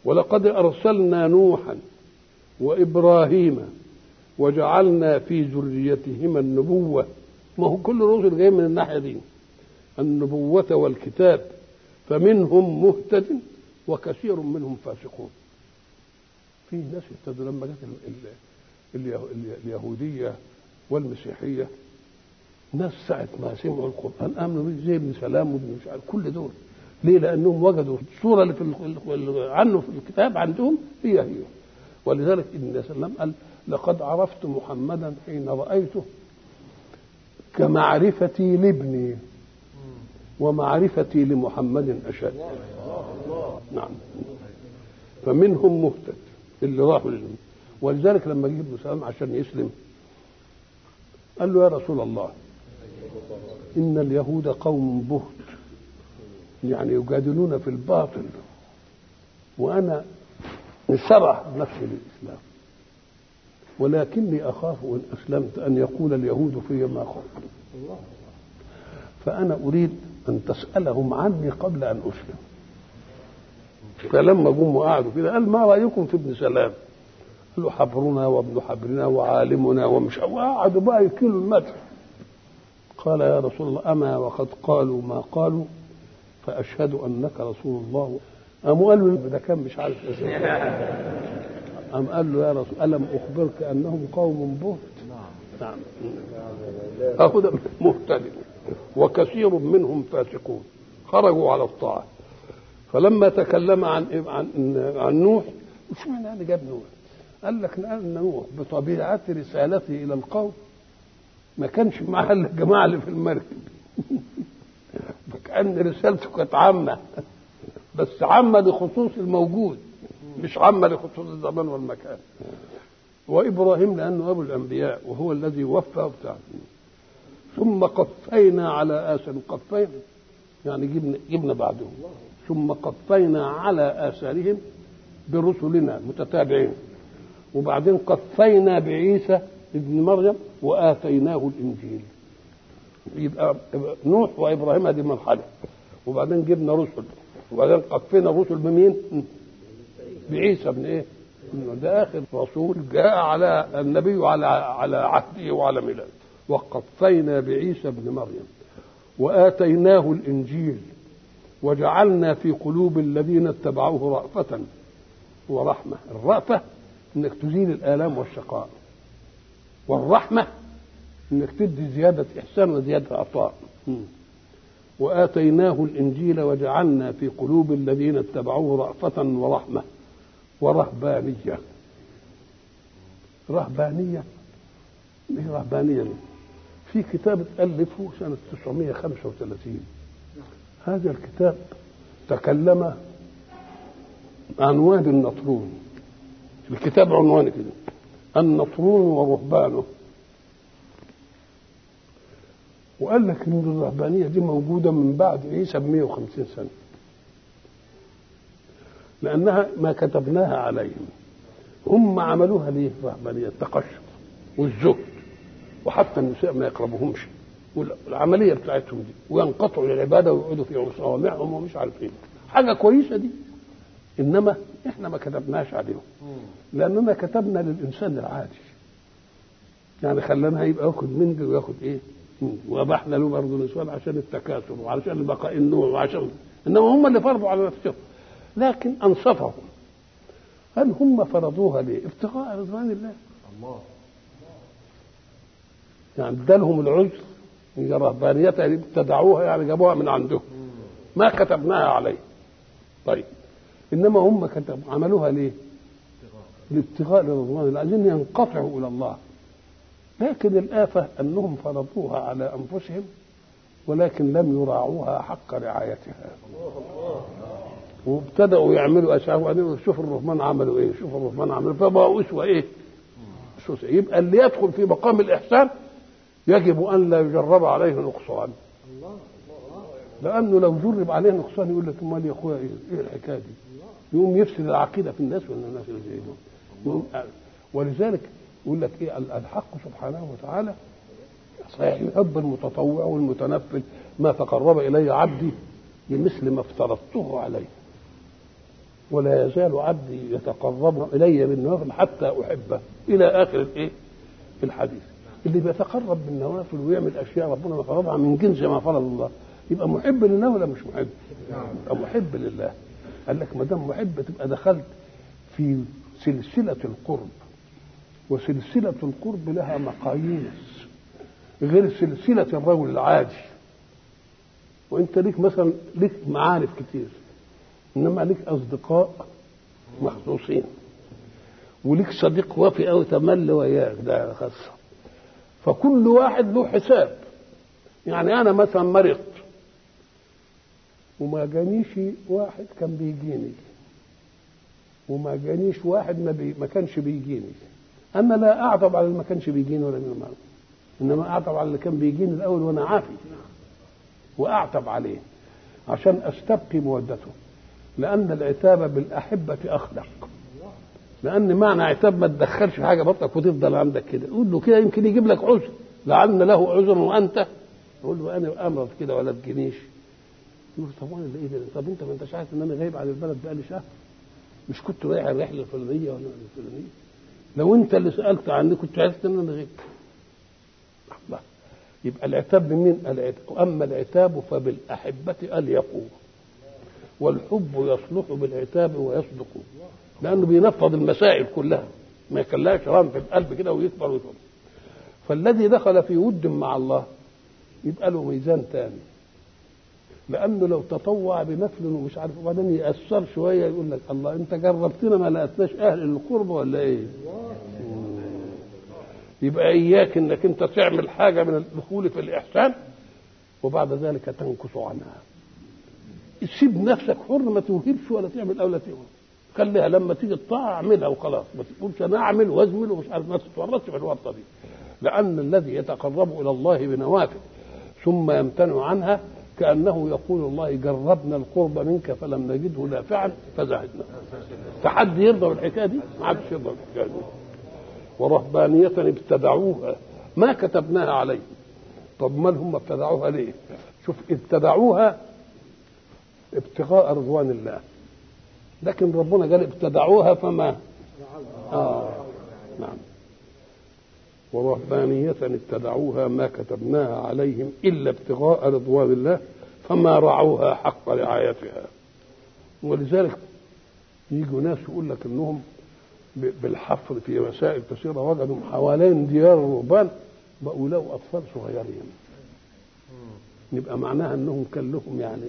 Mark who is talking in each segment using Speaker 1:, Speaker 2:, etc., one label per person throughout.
Speaker 1: ولقد أرسلنا نوحا وإبراهيم وجعلنا في ذريتهما النبوة ما هو كل الرسل جاي من الناحية دي النبوة والكتاب فمنهم مهتد وكثير منهم فاسقون في ناس اهتدوا لما جت ال- ال- اليه- ال- اليهودية والمسيحية ناس ساعة ما سمعوا القرآن آمنوا به زي ابن سلام وابن مش عارف كل دول ليه؟ لأنهم وجدوا الصورة اللي في ال- ال- عنه في الكتاب عندهم هي هي ولذلك النبي صلى الله عليه وسلم قال لقد عرفت محمدا حين رأيته كمعرفتي لابني ومعرفتي لمحمد أشد نعم فمنهم مهتد اللي راحوا للم ولذلك لما جه ابن سلام عشان يسلم قال له يا رسول الله إن اليهود قوم بهت يعني يجادلون في الباطل وأنا انشرح نفسي للإسلام ولكني أخاف إن أسلمت أن يقول اليهود في ما قلت فأنا أريد أن تسألهم عني قبل أن أسلم فلما جم وقعدوا كده قال ما رأيكم في ابن سلام قال له حبرنا وابن حبرنا وعالمنا ومش وقعدوا بقى يكيلوا المدح قال يا رسول الله أما وقد قالوا ما قالوا فأشهد أنك رسول الله قام قال له ده كان مش عارف إيه. قام قال له يا رسول ألم أخبرك أنهم قوم بهت نعم أهو ده مهتدئ وكثير منهم فاسقون خرجوا على الطاعة فلما تكلم عن عن عن نوح مش معنى أنا جاب نوح قال لك لأن نوح بطبيعة رسالته إلى القوم ما كانش معاه إلا الجماعة اللي في المركب فكأن رسالته كانت عامة بس عامة لخصوص الموجود مش عامة لخصوص الزمان والمكان وإبراهيم لأنه أبو الأنبياء وهو الذي وفى وبتاع ثم قفينا على آثار قفينا يعني جبنا جبنا بعدهم ثم قفينا على آثارهم برسلنا متتابعين وبعدين قفينا بعيسى ابن مريم وآتيناه الإنجيل يبقى نوح وإبراهيم هذه مرحلة وبعدين جبنا رسل وبعدين قفينا الرسل بمين؟ بعيسى ابن ايه؟ ده اخر رسول جاء على النبي على على عهده وعلى ميلاده وقفينا بعيسى ابن مريم واتيناه الانجيل وجعلنا في قلوب الذين اتبعوه رأفة ورحمة الرأفة انك تزيل الآلام والشقاء والرحمة انك تدي زيادة إحسان وزيادة عطاء وآتيناه الإنجيل وجعلنا في قلوب الذين اتبعوه رأفة ورحمة ورهبانية رهبانية ايه رهبانية دي؟ في كتاب ألفه سنة 935 هذا الكتاب تكلم عن وادي النطرون الكتاب عنوانه كده النطرون ورهبانه وقال لك ان الرهبانيه دي موجوده من بعد عيسى ب 150 سنه لانها ما كتبناها عليهم هم عملوها ليه الرهبانيه التقشف والزهد وحتى النساء ما يقربوهمش والعمليه بتاعتهم دي وينقطعوا للعباده ويقعدوا في صوامعهم ومش عارفين حاجه كويسه دي انما احنا ما كتبناش عليهم لاننا كتبنا للانسان العادي يعني خلانا يبقى ياخد من دي وياخد ايه وابحنا له برضه نسوان عشان التكاثر وعشان بقاء النوع وعشان انما هم اللي فرضوا على نفسهم لكن انصفهم هل هم فرضوها ليه؟ ابتغاء رضوان الله
Speaker 2: الله
Speaker 1: يعني ادالهم العذر هي رهبانيتها اللي ابتدعوها يعني جابوها من عندهم ما كتبناها عليه طيب انما هم كتبوا عملوها ليه؟ لابتغاء لرضوان الله عايزين ينقطعوا الى الله لكن الآفة أنهم فرضوها على أنفسهم ولكن لم يراعوها حق رعايتها وابتدأوا يعملوا أشياء وبعدين شوف الرحمن عملوا إيه شوف الرحمن عملوا فبقوا أسوة إيه أسوة يبقى اللي يدخل في مقام الإحسان يجب أن لا يجرب عليه نقصان لأنه لو جرب عليه نقصان يقول لك أمال يا أخويا إيه, إيه الحكاية دي يقوم يفسد العقيدة في الناس ولا الناس اللي زي دول يقوم- ولذلك يقول لك ايه الحق سبحانه وتعالى صحيح يحب المتطوع والمتنفل ما تقرب الي عبدي بمثل ما افترضته عليه ولا يزال عبدي يتقرب الي بالنوافل حتى احبه الى اخر الايه الحديث اللي بيتقرب بالنوافل ويعمل اشياء ربنا فرضها من جنس ما فرض الله يبقى محب لله ولا مش محب؟ يبقى محب لله قال لك ما دام محب تبقى دخلت في سلسله القرب وسلسله القرب لها مقاييس غير سلسله الرجل العادي وانت ليك مثلا ليك معارف كتير انما ليك اصدقاء مخصوصين وليك صديق وفي او تمل وياك ده خاصه فكل واحد له حساب يعني انا مثلا مرضت وما جانيش واحد كان بيجيني وما جانيش واحد ما, بي ما كانش بيجيني انا لا اعطب على اللي ما كانش بيجيني ولا من المرض انما اعطب على اللي كان بيجيني الاول وانا عافي واعتب عليه عشان استبقي مودته لان العتاب بالاحبه اخلق لان معنى عتاب ما تدخلش حاجه بطنك وتفضل عندك كده قول له كده يمكن يجيب لك عذر لعل له عذر وانت يقول له انا امرض كده ولا تجينيش يقول طب وانا اللي ايه ده طب انت ما انتش عارف ان انا غايب عن البلد بقالي شهر مش كنت رايح الرحله الفلانيه ولا الفلانيه لو انت اللي سالت عني كنت عرفت ان انا غايب الله يبقى العتاب بمين؟ العتاب اما العتاب فبالاحبه اليقوا والحب يصلح بالعتاب ويصدق لانه بينفض المسائل كلها ما يكلهاش رام في القلب كده ويكبر ويكبر فالذي دخل في ود مع الله يبقى له ميزان تاني لانه لو تطوع بنفل ومش عارف وبعدين ياثر شويه يقول لك الله انت جربتنا ما لقيتناش اهل القرب ولا ايه؟ يبقى اياك انك انت تعمل حاجه من الدخول في الاحسان وبعد ذلك تنكس عنها سيب نفسك حر ما توهبش ولا تعمل او لا تعمل خليها لما تيجي الطاعه اعملها وخلاص ما تقولش انا اعمل وازمل ومش عارف ما تتورطش في الورطه دي لان الذي يتقرب الى الله بنوافل ثم يمتنع عنها كانه يقول الله جربنا القرب منك فلم نجده نافعا فزهدنا فحد يرضى بالحكايه دي ما حدش يرضى بالحكايه دي ورهبانية ابتدعوها ما كتبناها عليهم طب ما هم ابتدعوها ليه شوف ابتدعوها ابتغاء رضوان الله لكن ربنا قال ابتدعوها فما آه نعم ورهبانية ابتدعوها ما كتبناها عليهم إلا ابتغاء رضوان الله فما رعوها حق رعايتها ولذلك يجوا ناس يقول لك انهم بالحفر في مسائل كثيره وجدوا حوالين ديار الرهبان بقوا لقوا اطفال صغيرين يبقى معناها انهم كان لهم يعني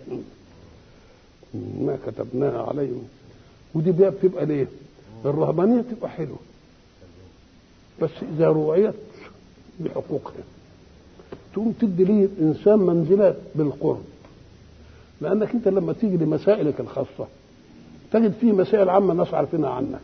Speaker 1: ما كتبناها عليهم ودي بقى بتبقى ليه؟ الرهبانيه تبقى حلوه بس اذا روعيت بحقوقها تقوم تدي ليه انسان منزله بالقرب لانك انت لما تيجي لمسائلك الخاصه تجد فيه مسائل عامه الناس عارفينها عنك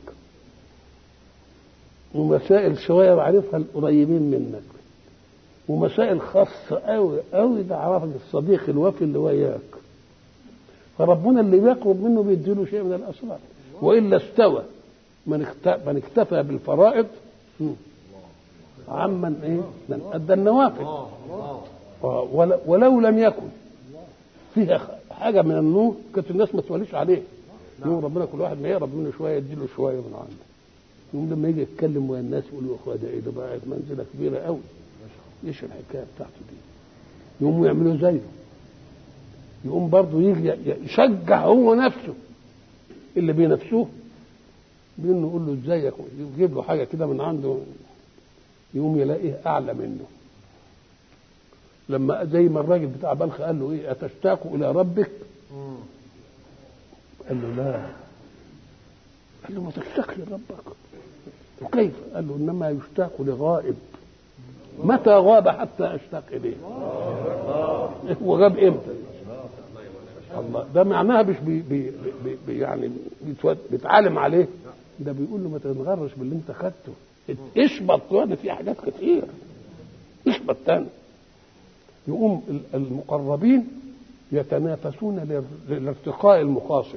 Speaker 1: ومسائل شويه بعرفها القريبين منك ومسائل خاصه قوي قوي ده عرفك الصديق الوفي اللي وياك فربنا اللي بيقرب منه بيديله شيء من الاسرار والا استوى من من اكتفى بالفرائض عمن ايه من ادى النوافل ولو لم يكن فيها حاجه من النور كانت الناس ما توليش عليه يوم ربنا كل واحد ما يقرب منه شويه يديله شويه من عنده يوم لما يجي يتكلم ويا الناس يقول له اخويا ده ايه ده بقى منزله كبيره قوي ايش الحكايه بتاعته دي يقوموا يعملوا زيه يقوم برضه يجي يشجع هو نفسه اللي بينافسوه بانه يقول له ازيك يجيب له حاجه كده من عنده يقوم يلاقيه اعلى منه لما زي ما الراجل بتاع بلخ قال له ايه اتشتاق الى ربك قال له لا قال له ما تشتاق لربك وكيف قال له انما يشتاق لغائب متى غاب حتى اشتاق اليه هو غاب امتى الله ده معناها مش بي بي بي يعني بيتعلم عليه ده بيقول له ما تنغرش باللي انت خدته اشبط تاني في حاجات كتير اشبط تاني يقوم المقربين يتنافسون لارتقاء المخاصم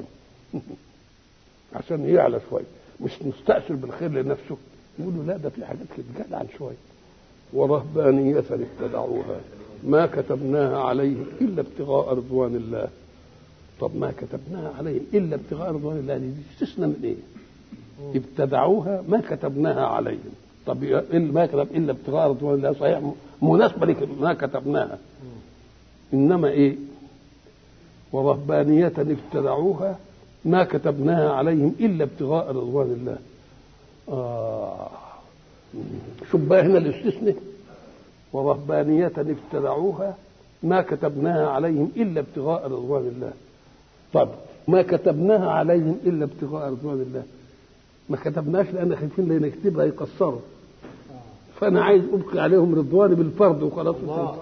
Speaker 1: عشان يعلى شويه مش مستأثر بالخير لنفسه يقول له لا ده في حاجات كده جدعا شويه ورهبانية ابتدعوها ما كتبناها عليهم إلا ابتغاء رضوان الله طب ما كتبناها عليهم الا ابتغاء رضوان الله دي استثنى من ايه؟ ابتدعوها ما كتبناها عليهم طب إيه ما كتب الا ابتغاء رضوان الله صحيح مناسبه لك ما كتبناها انما ايه؟ ورهبانية ابتدعوها ما كتبناها عليهم الا ابتغاء رضوان الله. آه شوف بقى هنا الاستثناء ورهبانية ابتدعوها ما كتبناها عليهم الا ابتغاء رضوان الله. طب ما كتبناها عليهم الا ابتغاء رضوان الله. ما كتبناش لان خايفين لا نكتبها يقصروا. فانا عايز ابقي عليهم رضواني بالفرض وخلاص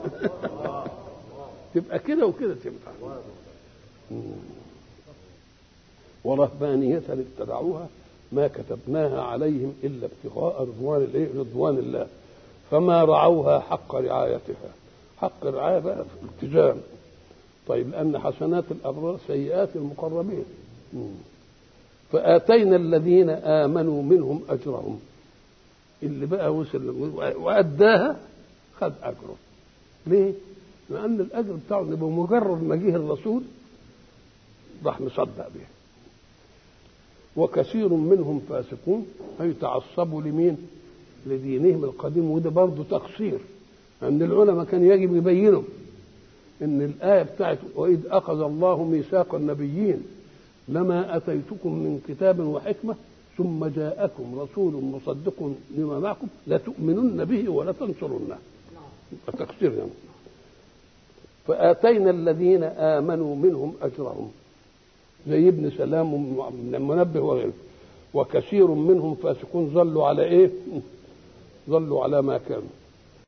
Speaker 1: تبقى كده وكده تنفع. ورهبانية ابتدعوها ما كتبناها عليهم الا ابتغاء رضوان الايه؟ رضوان الله فما رعوها حق رعايتها حق الرعايه بقى في الالتزام طيب لان حسنات الابرار سيئات المقربين فاتينا الذين امنوا منهم اجرهم اللي بقى وصل واداها خد اجره ليه؟ لان الاجر بتاعه بمجرد ما جه الرسول راح مصدق به وكثير منهم فاسقون أي تعصبوا لمين لدينهم القديم وده برضه تقصير أن العلماء كان يجب يبينوا أن الآية بتاعت وإذ أخذ الله ميثاق النبيين لما أتيتكم من كتاب وحكمة ثم جاءكم رسول مصدق لما معكم لتؤمنن به ولتنصرنه تقصير يعني. فآتينا الذين آمنوا منهم أجرهم زي ابن سلام من المنبه وغيره وكثير منهم فاسقون ظلوا على ايه؟ ظلوا على ما كانوا